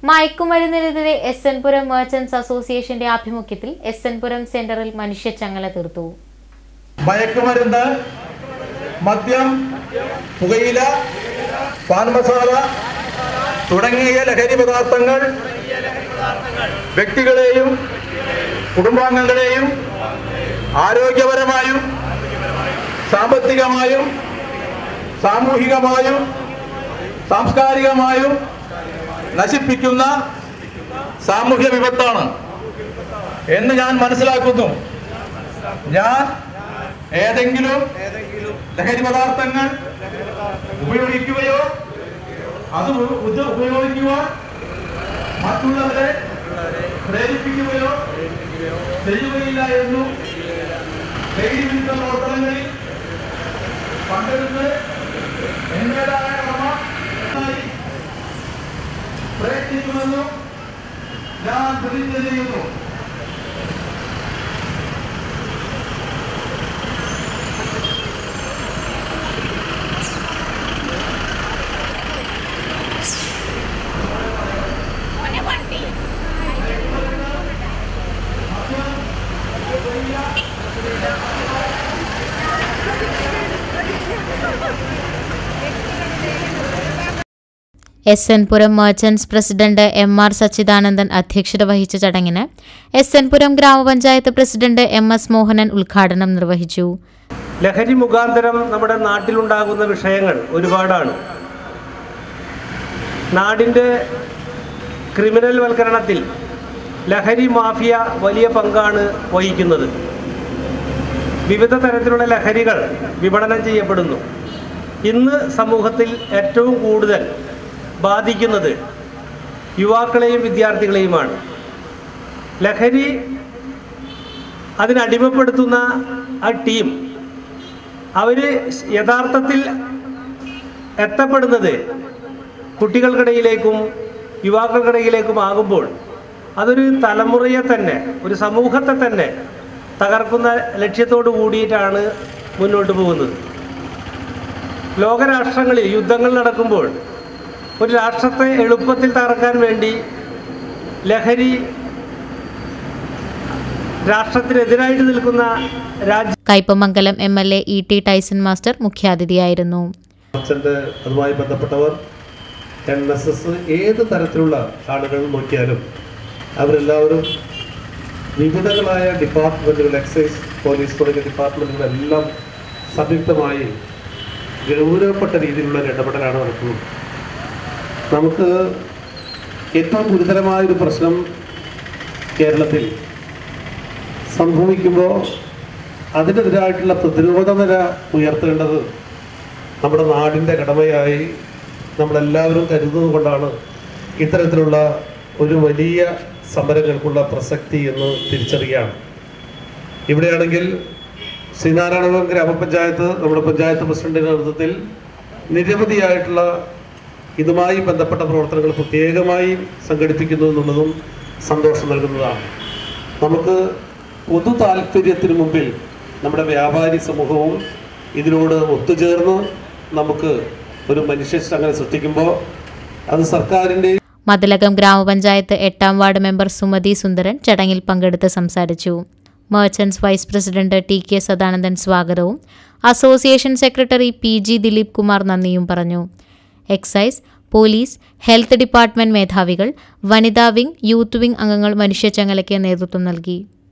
മയക്കുമരുന്നിനെതിരെ S N Puram merchants അസോസിയേഷന്റെ ആഭിമുഖ്യത്തിൽ S N പുരം സെന്ററിൽ മനുഷ്യച്ചങ്ങല തീർത്തു മയക്കുമരുന്ന് മദ്യം പുകയില പാൻ മസാല തുടങ്ങിയ ലഹരി പദാർത്ഥങ്ങൾ വ്യക്തികളെയും കുടുംബാംഗങ്ങളെയും ആരോഗ്യപരമായും സാമ്പത്തികമായും സാമൂഹികമായും സാംസ്കാരികമായും നശിപ്പിക്കുന്ന സാമൂഹ്യ വിപത്താണ് എന്ന് ഞാൻ മനസ്സിലാക്കുന്നു ഞാൻ ഏതെങ്കിലും ലഹരി പദാർത്ഥങ്ങൾ ഉപയോഗിക്കുകയോ അത് ഉ- ഇത് ഉപയോഗിക്കുവാൻ മറ്റുള്ളവരെ പ്രേരിപ്പിക്കുകയോ ചെയ്യുകയില്ല എന്നും ലഹരി വിരുദ്ധ പ്രവർത്തനങ്ങളിൽ പങ്കെടുത്ത് എന്റേതായ കടമ ആയി പ്രയത്നിക്കുമെന്നും ഞാൻ പ്രതിജ്ഞ ചെയ്യുന്നു S N Puram merchants president M R Sachidanandan അധ്യക്ഷത വഹിച്ച ചടങ്ങിന് എസ് എൻ പുരം ഗ്രാമപഞ്ചായത്ത് പ്രസിഡന്റ് എം എസ് മോഹനൻ ഉദ്ഘാടനം നിർവഹിച്ചു ലഹരി മുഖാന്തരം നമ്മുടെ നാട്ടിലുണ്ടാകുന്ന വിഷയങ്ങൾ ഒരുപാടാണ് നാടിൻ്റെ ക്രിമിനൽ വൽക്കരണത്തിൽ ലഹരി മാഫിയ വലിയ പങ്കാണ് വഹിക്കുന്നത് വിവിധ തരത്തിലുള്ള ലഹരികൾ വിപണനം ചെയ്യപ്പെടുന്നു ഇന്ന് സമൂഹത്തിൽ ഏറ്റവും കൂടുതൽ ബാധിക്കുന്നത് യുവാക്കളെയും വിദ്യാർത്ഥികളെയുമാണ് ലഹരി അതിനടിമപ്പെടുത്തുന്ന ആ ടീം അവർ യഥാർത്ഥത്തിൽ എത്തപ്പെടുന്നത് കുട്ടികൾക്കിടയിലേക്കും യുവാക്കൾക്കിടയിലേക്കും ആകുമ്പോൾ അതൊരു തലമുറയെ തന്നെ ഒരു സമൂഹത്തെ തന്നെ തകർക്കുന്ന ലക്ഷ്യത്തോടു കൂടിയിട്ടാണ് മുന്നോട്ട് പോകുന്നത് ലോകരാഷ്ട്രങ്ങളിൽ യുദ്ധങ്ങൾ നടക്കുമ്പോൾ ഒരു രാഷ്ട്രത്തെ എളുപ്പത്തിൽ തകർക്കാൻ വേണ്ടി ലഹരി രാഷ്ട്രത്തിനെതിരായിട്ട് നിൽക്കുന്ന രാജ്യ Kaipamangalam M L A E T Tyson master മുഖ്യാതിഥിയായിരുന്നു മാർച്ചന്റ് അതുമായി ബന്ധപ്പെട്ടവർ എൻ എസ് എസ് ഏത് തരത്തിലുള്ള ആളുകൾ നോക്കിയാലും അവരെല്ലാവരും വിവിധങ്ങളായ ഡിപ്പാർട്ട്മെൻറ്റുകൾ എക്സൈസ് പോലീസ് തുടങ്ങിയ ഡിപ്പാർട്ട്മെൻറ്റുകളെല്ലാം സംയുക്തമായി ഗൗരവപ്പെട്ട രീതിയിലുള്ള ഒരു ഇടപെടലാണ് നടക്കുന്നത് നമുക്ക് ഏറ്റവും ഗുരുതരമായൊരു പ്രശ്നം കേരളത്തിൽ സംഭവിക്കുമ്പോൾ അതിനെതിരായിട്ടുള്ള പ്രതിരോധ നില ഉയർത്തേണ്ടത് നമ്മുടെ നാടിൻ്റെ കടമയായി നമ്മളെല്ലാവരും കരുതുന്നത് കൊണ്ടാണ് ഇത്തരത്തിലുള്ള ഒരു വലിയ സമരങ്ങൾക്കുള്ള പ്രസക്തി എന്ന് തിരിച്ചറിയുകയാണ് ഇവിടെയാണെങ്കിൽ ശ്രീനാരായണപുരം ഗ്രാമപഞ്ചായത്ത് നമ്മുടെ പഞ്ചായത്ത് പ്രസിഡന്റിന്റെ നേതൃത്വത്തിൽ നിരവധിയായിട്ടുള്ള ഇതുമായി ബന്ധപ്പെട്ട പ്രവർത്തനങ്ങൾ പ്രത്യേകമായി സംഘടിപ്പിക്കുന്നു എന്നുള്ളതും സന്തോഷം നൽകുന്നതാണ് നമുക്ക് പൊതു താല്പര്യത്തിന് മുമ്പിൽ നമ്മുടെ വ്യാപാരി സമൂഹവും ഇതിനോട് ഒത്തുചേർന്ന് നമുക്ക് ഒരു മനുഷ്യ അങ്ങനെ സൃഷ്ടിക്കുമ്പോൾ അത് സർക്കാരിൻ്റെ മതിലകം ഗ്രാമപഞ്ചായത്ത് എട്ടാം വാർഡ് മെമ്പർ സുമതി സുന്ദരൻ ചടങ്ങിൽ പങ്കെടുത്ത് സംസാരിച്ചു merchants vice president T K Sadanandan സ്വാഗതവും association secretary P G Dileep Kumar നന്ദിയും പറഞ്ഞു എക്സൈസ് പോലീസ് ഹെൽത്ത് ഡിപ്പാർട്ട്മെന്റ് മേധാവികൾ വനിതാ വിംഗ് യൂത്ത് വിംഗ് അംഗങ്ങൾ മനുഷ്യച്ചങ്ങലയ്ക്ക് നേതൃത്വം നൽകി